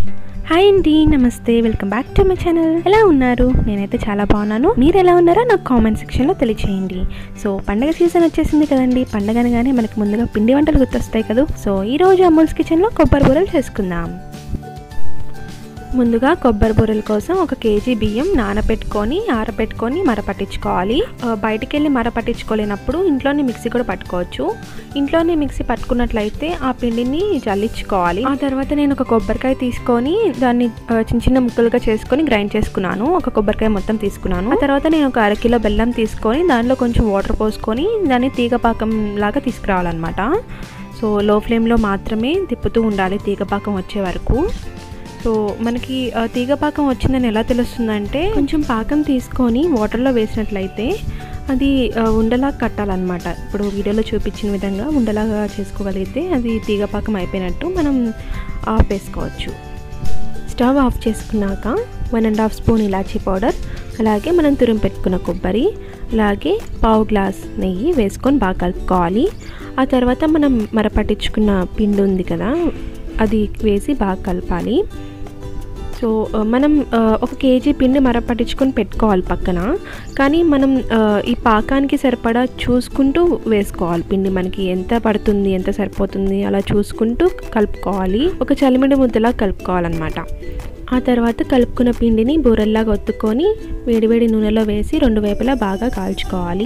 hi అండి నమస్తే welcome back to my channel ఎలా ఉన్నారు నేనైతే చాలా బాగున్నాను మీరు ఎలా ఉన్నారో నాకు కామెంట్ సెక్షన్లో తెలియచేయండి సో పండగ సీజన్ వచ్చేసింది కదండి పండగ అనగానే మనకి ముందుగా పిండి వంటలు గుర్తొస్తాయి కదా సో ఈ రోజు అమూల్స్ కిచెన్లో కొబ్బరి బూరలు చేసుకుందాం ముందుగా కొబ్బరి బూరెల కోసం ఒక కేజీ బియ్యం నానబెట్టుకొని ఆరబెట్టుకొని మరపట్టించుకోవాలి ఆ, బయటికి వెళ్ళి మరపట్టించుకోలేనప్పుడు ఇంట్లోనే మిక్సీ కూడా పట్టుకోవచ్చు ఇంట్లోనే మిక్సీ పట్టుకున్నట్లయితే ఆ పిండిని జల్లించుకోవాలి ఆ తర్వాత నేను ఒక కొబ్బరికాయ తీసుకొని దాన్ని ఆ, చిన్న చిన్న ముక్కలుగా చేసుకొని గ్రైండ్ చేసుకున్నాను ఒక కొబ్బరికాయ మొత్తం తీసుకున్నాను ఆ తర్వాత నేను ఒక అరకిలో బెల్లం తీసుకొని దానిలో కొంచెం వాటర్ పోసుకొని దాన్ని తీగపాకం లాగా తీసుకురావాలన్నమాట సో లో ఫ్లేమ్లో మాత్రమే తిప్పుతూ ఉండాలి తీగపాకం వచ్చే వరకు సో మనకి ఆ, తీగ పాకం వచ్చిందని ఎలా తెలుస్తుందంటే కొంచెం పాకం తీసుకొని వాటర్లో వేసినట్లయితే అది ఆ, ఉండలా కట్టాలన్నమాట ఇప్పుడు వీడియోలో చూపించిన విధంగా ఉండలాగా చేసుకోగలిగితే అది తీగ పాకం అయిపోయినట్టు మనం ఆఫ్ వేసుకోవచ్చు స్టవ్ ఆఫ్ చేసుకున్నాక వన్ అండ్ హాఫ్ స్పూన్ ఇలాచీ పౌడర్ అలాగే మనం తురిమి పెట్టుకున్న కొబ్బరి అలాగే పావు గ్లాస్ నెయ్యి వేసుకొని బాగా కలుపుకోవాలి ఆ తర్వాత మనం మరపట్టించుకున్న పిండి ఉంది కదా అది వేసి బాగా కలపాలి సో ఆ, మనం ఆ, ఒక కేజీ పిండి మరపట్టించుకొని పెట్టుకోవాలి పక్కన కానీ మనం ఆ, ఈ పాకానికి సరిపడా చూసుకుంటూ వేసుకోవాలి పిండి మనకి ఎంత పడుతుంది ఎంత సరిపోతుంది అలా చూసుకుంటూ కలుపుకోవాలి ఒక చలిమిడి ముద్దలా కలుపుకోవాలన్నమాట ఆ తర్వాత కలుపుకున్న పిండిని బూరెల్లాగా ఒత్తుకొని వేడివేడి నూనెలో వేసి రెండు వైపులా బాగా కాల్చుకోవాలి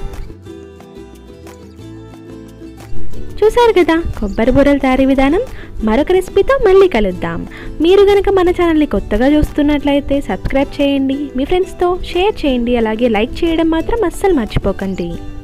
చూసారు కదా కొబ్బరి బూరల తయారీ విధానం మరొక రెసిపీతో మళ్ళీ కలుద్దాం మీరు కనుక మన ఛానల్ని కొత్తగా చూస్తున్నట్లయితే సబ్స్క్రైబ్ చేయండి మీ ఫ్రెండ్స్తో షేర్ చేయండి అలాగే లైక్ చేయడం మాత్రం అస్సలు మర్చిపోకండి